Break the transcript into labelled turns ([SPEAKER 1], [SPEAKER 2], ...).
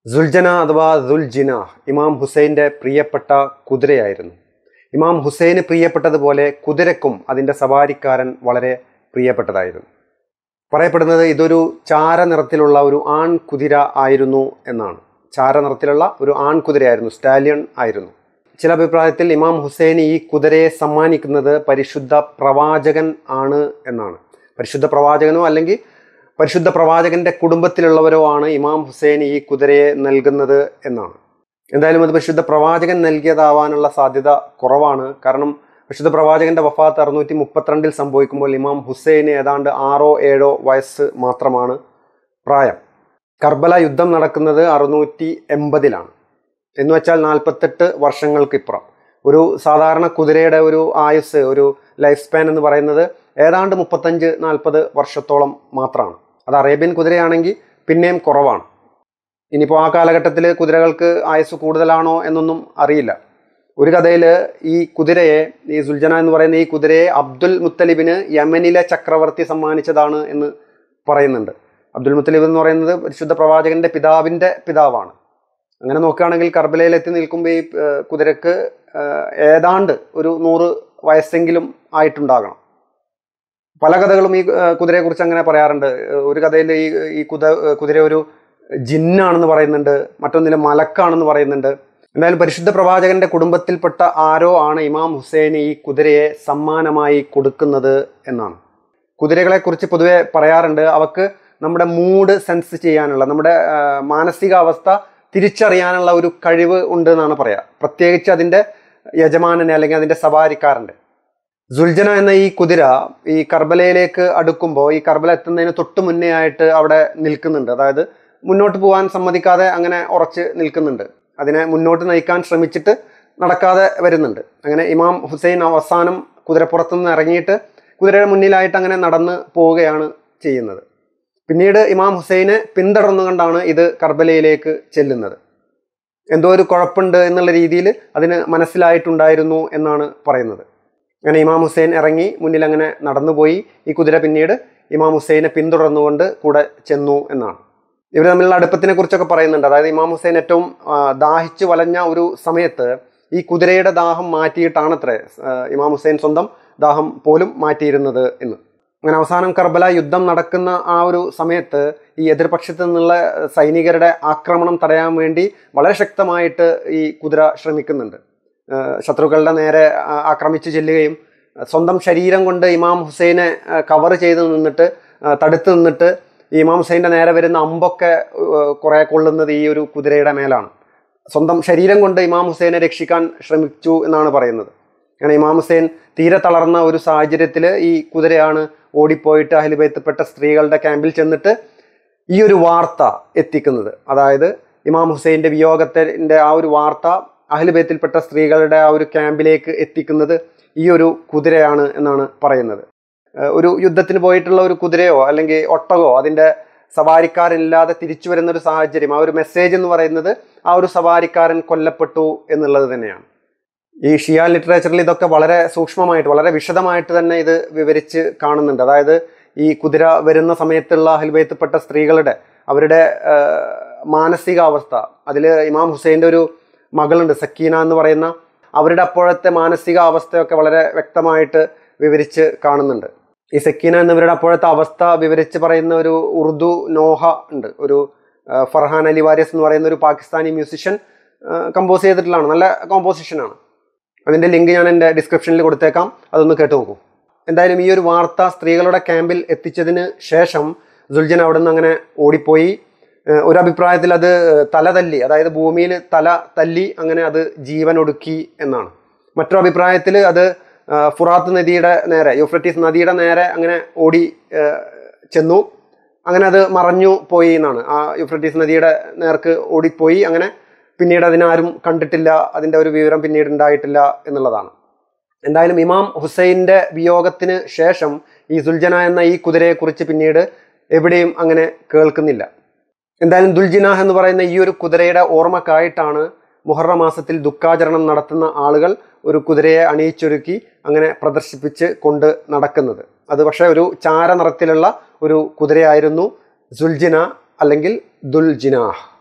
[SPEAKER 1] സുൽജന അഥവാ ദുൽജിന ഇമാം ഹുസൈൻ്റെ പ്രിയപ്പെട്ട കുതിരയായിരുന്നു ഇമാം ഹുസൈന് പ്രിയപ്പെട്ടതുപോലെ കുതിരക്കും അതിൻ്റെ സവാരിക്കാരൻ വളരെ പ്രിയപ്പെട്ടതായിരുന്നു പറയപ്പെടുന്നത് ഇതൊരു ചാര നിറത്തിലുള്ള ഒരു ആൺ കുതിര ആയിരുന്നു എന്നാണ് ചാര നിറത്തിലുള്ള ഒരു ആൺ കുതിരയായിരുന്നു സ്റ്റാലിയൺ ആയിരുന്നു ചില അഭിപ്രായത്തിൽ ഇമാം ഹുസൈൻ ഈ കുതിരയെ സമ്മാനിക്കുന്നത് പരിശുദ്ധ പ്രവാചകൻ ആണ് എന്നാണ് പരിശുദ്ധ പ്രവാചകനോ അല്ലെങ്കിൽ പരിശുദ്ധ പ്രവാചകന്റെ കുടുംബത്തിലുള്ളവരോ ആണ് ഇമാം ഹുസൈൻ ഈ കുതിരയെ നൽകുന്നത് എന്നാണ് എന്തായാലും അത് പരിശുദ്ധ പ്രവാചകൻ നൽകിയതാവാനുള്ള സാധ്യത കുറവാണ് കാരണം പരിശുദ്ധ പ്രവാചകന്റെ വഫാത്ത് അറുന്നൂറ്റി മുപ്പത്തിരണ്ടിൽ സംഭവിക്കുമ്പോൾ ഇമാം ഹുസൈന് ഏതാണ്ട് ആറോ ഏഴോ വയസ്സ് മാത്രമാണ് പ്രായം കർബല യുദ്ധം നടക്കുന്നത് അറുന്നൂറ്റി എൺപതിലാണ് എന്ന് വെച്ചാൽ നാൽപ്പത്തെട്ട് വർഷങ്ങൾക്കിപ്പുറം ഒരു സാധാരണ കുതിരയുടെ ഒരു ആയുസ് ഒരു ലൈഫ് സ്പാൻ എന്ന് പറയുന്നത് ഏതാണ്ട് മുപ്പത്തഞ്ച് നാൽപ്പത് വർഷത്തോളം മാത്രമാണ് അത് അറേബ്യൻ കുതിരയാണെങ്കിൽ പിന്നെയും കുറവാണ് ഇനിയിപ്പോൾ ആ കാലഘട്ടത്തിൽ കുതിരകൾക്ക് ആയുസ് കൂടുതലാണോ എന്നൊന്നും അറിയില്ല ഒരു കഥയിൽ ഈ കുതിരയെ ഈ സുൽജന എന്ന് പറയുന്ന ഈ കുതിരയെ അബ്ദുൽ മുത്തലിബിന് യമനിലെ ചക്രവർത്തി സമ്മാനിച്ചതാണ് എന്ന് പറയുന്നുണ്ട് അബ്ദുൽ മുത്തലിബ് എന്ന് പറയുന്നത് പരിശുദ്ധ പ്രവാചകന്റെ പിതാവിന്റെ പിതാവാണ് അങ്ങനെ നോക്കുകയാണെങ്കിൽ കർബലയിൽ എത്തി നിൽക്കുമ്പോൾ ഈ ഏർ, കുതിരക്ക് ഏർ, ഏതാണ്ട് ഒരു നൂറ് വയസ്സെങ്കിലും ആയിട്ടുണ്ടാകണം പല കഥകളും ഈ ഏർ, കുതിരയെക്കുറിച്ച് അങ്ങനെ പറയാറുണ്ട് ഏർ, ഒരു കഥയിൽ ഈ ഈ കുത കുതിര ഒരു ജിന്നാണെന്ന് പറയുന്നുണ്ട് മറ്റൊന്നിൽ മലക്കാണെന്ന് പറയുന്നുണ്ട് എന്തായാലും പരിശുദ്ധ പ്രവാചകന്റെ കുടുംബത്തിൽപ്പെട്ട ആരോ ആണ് ഇമാം ഹുസൈന് ഈ കുതിരയെ സമ്മാനമായി കൊടുക്കുന്നത് എന്നാണ് കുതിരകളെ കുറിച്ച് പൊതുവെ പറയാറുണ്ട് അവക്ക് നമ്മുടെ മൂഡ് സെൻസ് ചെയ്യാനുള്ള നമ്മുടെ ആ, മാനസികാവസ്ഥ തിരിച്ചറിയാനുള്ള ഒരു കഴിവ് ഉണ്ട് എന്നാണ് പറയാ പ്രത്യേകിച്ച് അതിന്റെ യജമാനനെ അല്ലെങ്കിൽ അതിന്റെ സവാരിക്കാരന്റെ സുൽജന എന്ന ഈ കുതിര ഈ കർബലയിലേക്ക് അടുക്കുമ്പോൾ ഈ കർബല എത്തുന്നതിന് തൊട്ട് മുന്നേ ആയിട്ട് അവിടെ നിൽക്കുന്നുണ്ട് അതായത് മുന്നോട്ട് പോകാൻ സമ്മതിക്കാതെ അങ്ങനെ ഉറച്ച് നിൽക്കുന്നുണ്ട് അതിനെ മുന്നോട്ട് നയിക്കാൻ ശ്രമിച്ചിട്ട് നടക്കാതെ വരുന്നുണ്ട് അങ്ങനെ ഇമാം ഹുസൈൻ അവസാനം കുതിരപ്പുറത്തു നിന്ന് ഇറങ്ങിയിട്ട് കുതിരയുടെ മുന്നിലായിട്ട് അങ്ങനെ നടന്ന് പോവുകയാണ് ചെയ്യുന്നത് പിന്നീട് ഇമാം ഹുസൈനെ പിന്തുടർന്നുകൊണ്ടാണ് ഇത് കർബലയിലേക്ക് ചെല്ലുന്നത് എന്തോ ഒരു കുഴപ്പമുണ്ട് എന്നുള്ള രീതിയിൽ അതിന് മനസ്സിലായിട്ടുണ്ടായിരുന്നു എന്നാണ് പറയുന്നത് അങ്ങനെ ഇമാം ഹുസൈൻ ഇറങ്ങി മുന്നിൽ അങ്ങനെ നടന്നുപോയി ഈ കുതിര പിന്നീട് ഇമാം ഹുസൈനെ പിന്തുടർന്നുകൊണ്ട് കൂടെ ചെന്നു എന്നാണ് ഇവർ തമ്മിലുള്ള അടുപ്പത്തിനെ കുറിച്ചൊക്കെ പറയുന്നുണ്ട് അതായത് ഇമാം ഹുസൈൻ ഏറ്റവും ആ, ദാഹിച്ചു വലഞ്ഞ ഒരു സമയത്ത് ഈ കുതിരയുടെ ദാഹം മാറ്റിയിട്ടാണ് അത്രേ ആ, ഇമാം ഹുസൈൻ സ്വന്തം ദാഹം പോലും മാറ്റിയിരുന്നത് എന്ന് അങ്ങനെ അവസാനം കർബല യുദ്ധം നടക്കുന്ന ആ ഒരു സമയത്ത് ഈ എതിർപക്ഷത്ത് നിന്നുള്ള സൈനികരുടെ ആക്രമണം തടയാൻ വേണ്ടി വളരെ ശക്തമായിട്ട് ഈ കുതിര ശ്രമിക്കുന്നുണ്ട് ആ, ശത്രുക്കളുടെ നേരെ ആ, ആക്രമിച്ചു ചെല്ലുകയും ആ, സ്വന്തം ശരീരം കൊണ്ട് ഇമാം ഹുസൈനെ കവർ ചെയ്ത് നിന്നിട്ട് ആ, തടുത്ത് നിന്നിട്ട് ഈ ഇമാം ഹുസൈൻ്റെ നേരെ വരുന്ന അമ്പൊക്കെ കുറെ കൊള്ളുന്നത് ഈ ഒരു കുതിരയുടെ മേലാണ് സ്വന്തം ശരീരം കൊണ്ട് ഇമാം ഹുസൈനെ രക്ഷിക്കാൻ ശ്രമിച്ചു എന്നാണ് പറയുന്നത് അങ്ങനെ ഇമാം ഹുസൈൻ തീരെ തളർന്ന ഒരു സാഹചര്യത്തിൽ ഈ കുതിരയാണ് ഓടിപ്പോയിട്ട് അഹിലുബൈത്തപ്പെട്ട സ്ത്രീകളുടെ ക്യാമ്പിൽ ചെന്നിട്ട് ഈ ഒരു വാർത്ത എത്തിക്കുന്നത് അതായത് ഇമാം ഹുസൈൻ്റെ വിയോഗത്തിൻ്റെ ആ ഒരു വാർത്ത അഹിലുബൈത്തിൽപ്പെട്ട സ്ത്രീകളുടെ ആ ഒരു ക്യാമ്പിലേക്ക് എത്തിക്കുന്നത് ഈ ഒരു കുതിരയാണ് എന്നാണ് പറയുന്നത് ഏഹ് ഒരു യുദ്ധത്തിന് പോയിട്ടുള്ള ഒരു കുതിരയോ അല്ലെങ്കിൽ ഒട്ടകോ അതിൻ്റെ സവാരിക്കാരില്ലാതെ തിരിച്ചു വരുന്ന ഒരു സാഹചര്യം ആ ഒരു മെസ്സേജ് എന്ന് പറയുന്നത് ആ ഒരു സവാരിക്കാരൻ കൊല്ലപ്പെട്ടു എന്നുള്ളത് തന്നെയാണ് ഈ ഷിയ ലിറ്ററേച്ചറിൽ ഇതൊക്കെ വളരെ സൂക്ഷ്മമായിട്ട് വളരെ വിശദമായിട്ട് തന്നെ ഇത് വിവരിച്ച് കാണുന്നുണ്ട് അതായത് ഈ കുതിര വരുന്ന സമയത്തുള്ള അഹിൽബൈത്തപ്പെട്ട സ്ത്രീകളുടെ അവരുടെ ഏഹ്, മാനസികാവസ്ഥ അതിൽ ഇമാം ഹുസൈൻ്റെ ഒരു മകളുണ്ട് സക്കീന എന്ന് പറയുന്ന അവരുടെ അപ്പോഴത്തെ മാനസിക അവസ്ഥയൊക്കെ വളരെ വ്യക്തമായിട്ട് വിവരിച്ച് കാണുന്നുണ്ട് ഈ സക്കീന എന്നിവരുടെ അപ്പോഴത്തെ അവസ്ഥ വിവരിച്ച് പറയുന്ന ഒരു ഉറുദു നോഹ ഉണ്ട് ഒരു ആ, ഫർഹാൻ അലി വാരിയസ് എന്ന് പറയുന്ന ഒരു പാകിസ്ഥാനി മ്യൂസിഷ്യൻ കമ്പോസ് ചെയ്തിട്ടുള്ളതാണ് നല്ല കോമ്പോസിഷനാണ് അതിൻ്റെ ലിങ്ക് ഞാൻ എൻ്റെ ഡിസ്ക്രിപ്ഷനിൽ കൊടുത്തേക്കാം അതൊന്ന് കേട്ട് നോക്കൂ എന്തായാലും ഈ ഒരു വാർത്ത സ്ത്രീകളുടെ ക്യാമ്പിൽ എത്തിച്ചതിന് ശേഷം സുൽജൻ അവിടെ നിന്ന് അങ്ങനെ ഓടിപ്പോയി ഏഹ് ഒരു അഭിപ്രായത്തിൽ അത് തല തല്ലി അതായത് ഭൂമിയിൽ തല തല്ലി അങ്ങനെ അത് ജീവൻ ഒടുക്കി എന്നാണ് മറ്റൊരു അഭിപ്രായത്തിൽ അത് ആ, ഫുറാത്ത് നദിയുടെ നേരെ യൂഫ്രട്ടീസ് നദിയുടെ നേരെ അങ്ങനെ ഓടി ഏഹ് ചെന്നു അങ്ങനെ അത് മറഞ്ഞു പോയി എന്നാണ് ആ യൂഫ്രട്ടീസ് നദിയുടെ നേർക്ക് ഓടിപ്പോയി അങ്ങനെ പിന്നീട് അതിനാരും കണ്ടിട്ടില്ല അതിൻ്റെ ഒരു വിവരം പിന്നീട് ഉണ്ടായിട്ടില്ല എന്നുള്ളതാണ് എന്തായാലും ഇമാം ഹുസൈൻ്റെ വിയോഗത്തിന് ശേഷം ഈ സുൽജന എന്ന ഈ കുതിരയെക്കുറിച്ച് പിന്നീട് എവിടെയും അങ്ങനെ കേൾക്കുന്നില്ല എന്തായാലും ദുൽജിനാഹ് എന്ന് പറയുന്ന ഈ ഒരു കുതിരയുടെ ഓർമ്മക്കായിട്ടാണ് മുഹറ മാസത്തിൽ ദുഃഖാചരണം നടത്തുന്ന ആളുകൾ ഒരു കുതിരയെ അണിയിച്ചൊരുക്കി അങ്ങനെ പ്രദർശിപ്പിച്ച് കൊണ്ട് നടക്കുന്നത് അത് പക്ഷേ ഒരു ചാര നിറത്തിലുള്ള ഒരു കുതിരയായിരുന്നു സുൽജിന അല്ലെങ്കിൽ ദുൽജിനാഹ്